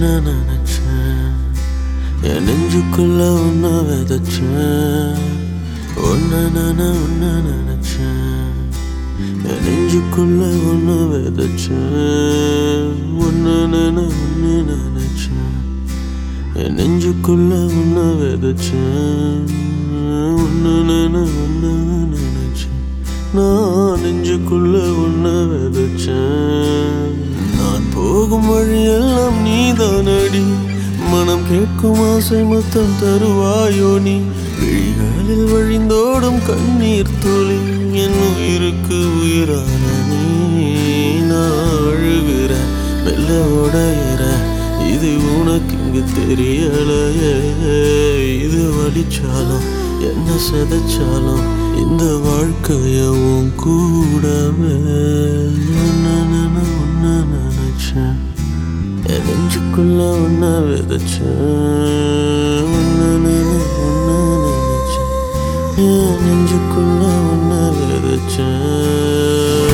ஒன்ன நினைச்சேன் என் நெஞ்சுக்குள்ள ஒன்ன விதைச்சேன் ஒன்ன நான ஒன்ன நினைச்சேன் என் நெஞ்சுக்குள்ள ஒன்ன விதைச்சேன் ஒன்ன நான ஒன்ன நினைச்சேன் என் நெஞ்சுக்குள்ள ஒன்ன விதைச்சேன் ஒன்ன நான ஒன்ன நினைச்சேன் நான் நெஞ்சுக்குள்ள ஒன்ன விதைச்சேன் நான் போகும் வழியெல்லாம் நீதானடி மனம் கேட்கும் ஆசை மொத்தம் தருவாயோ நீ விழிகளில் வழிந்தோடும் கண்ணீர் துளி என் உயிருக்கு உயிரான நீ நான் அழுகிற மெல்ல உடையிற இது உனக்கு இங்கு தெரியலையே இது வலிச்சாலும் என்ன செதைச்சாலும் இந்த வாழ்க்கைய உன் கூடவே ஒன்ன ஒன்ன நினைச்சேன் என் நெஞ்சுக்குள்ள ஒன்ன விதைச்சேன் ஒன்ன ஒன்ன நினைச்சேன் என் நெஞ்சுக்குள்ள ஒன்ன விதைச்சேன்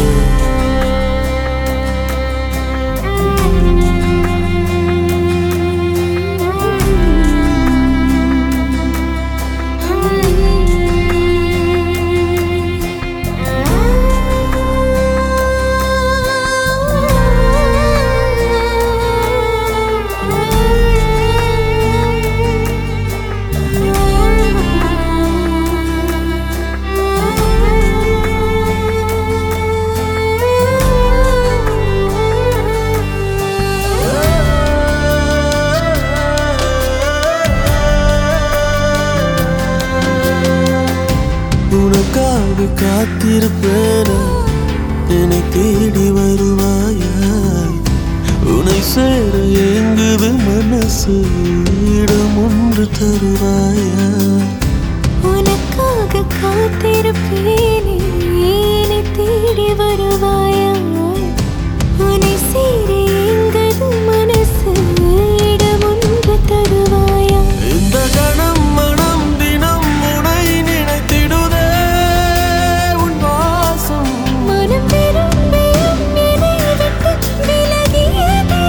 உனக்காக காத்திருப்பேன என்னை தேடி வருவாயா உன்னை சேர ஏங்குது மனசு இடம் ஒன்று தருவாயா உனக்காக காத்திருப்பேனே என்னை தேடி வருவாயா உன்னை சேர எங்கது மனசு இடம் ஒன்று தருவாயா இந்த கணம் மனம் தினம் உனை நினைத்திடுதே உன் வாசம் மனம் விரும்பியும் என்னை விட்டு விலகியதே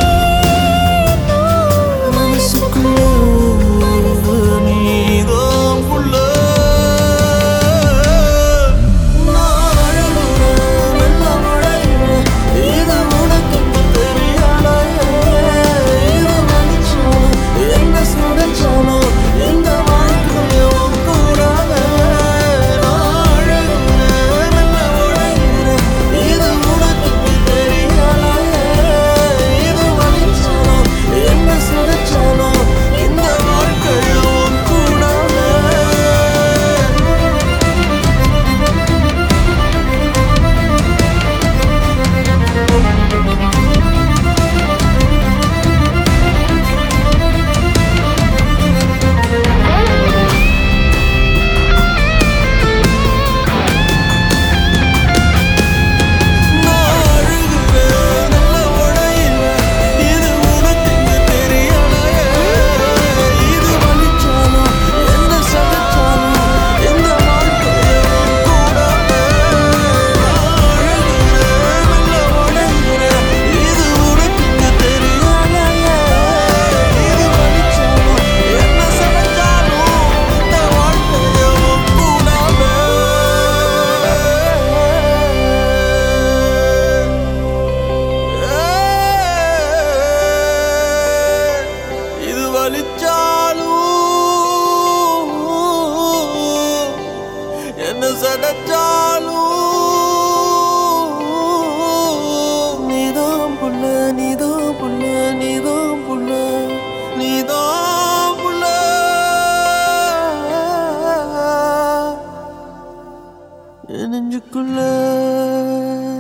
நான் மனசுக்குள்ள நீதான் புள்ள நான் அழுகிறேன், வெள்ளம் அடைகிறேன். இது உனக்கு தெரியலையே. இது வலிச்சாலும், என்ன சுடைச்சாலும், இந்த வாழ்க்கைய உன் கூடவே. நான் அழுகிறேன், வெள்ளம் அடைகிறேன். இது உனக்கு தெரியலையே. இது வலிச்சாலும், என்ன சுடைச்சாலும், இந்த வாழ்க்கைய உன் கூடவே. நான் அழுகிறேன், நல்ல உடையிறேன். இது உனக்கு இங்க தெரியலையே. இது வலிச்சாலும், என்ன சகிச்சாலும், இந்த வாழ்க்கைய உன் கூடவே. நான் அழுகிறேன், நல்ல உடையிறேன். இது உனக்கு இங்க தெரியலையே. இது வலிச்சாலும், என்ன சகிச்சாலும், இந்த வாழ்க்கைய உன் கூடவே. இது வலிச்சாலும் என்ன சடைச்சாலும் நீதான் புள்ள நீதான் புள்ள நீதான் புள்ள நீதான் புள்ள என் நெஞ்சுக்குள்ள